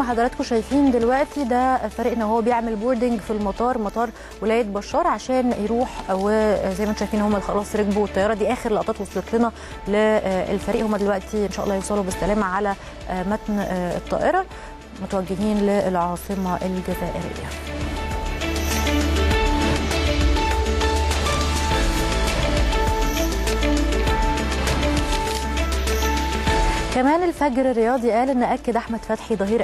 ما حضراتكم شايفين دلوقتي ده فريقنا وهو بيعمل بوردنج في المطار مطار ولايه بشار عشان يروح وزي ما انتم شايفين هم خلاص ركبوا الطياره دي اخر لقطات وصلت لنا للفريق هم دلوقتي ان شاء الله يوصلوا بالسلامه على متن الطائره متوجهين للعاصمه الجزائريه كمان الفجر الرياضي قال ان اكد احمد فتحي ظهير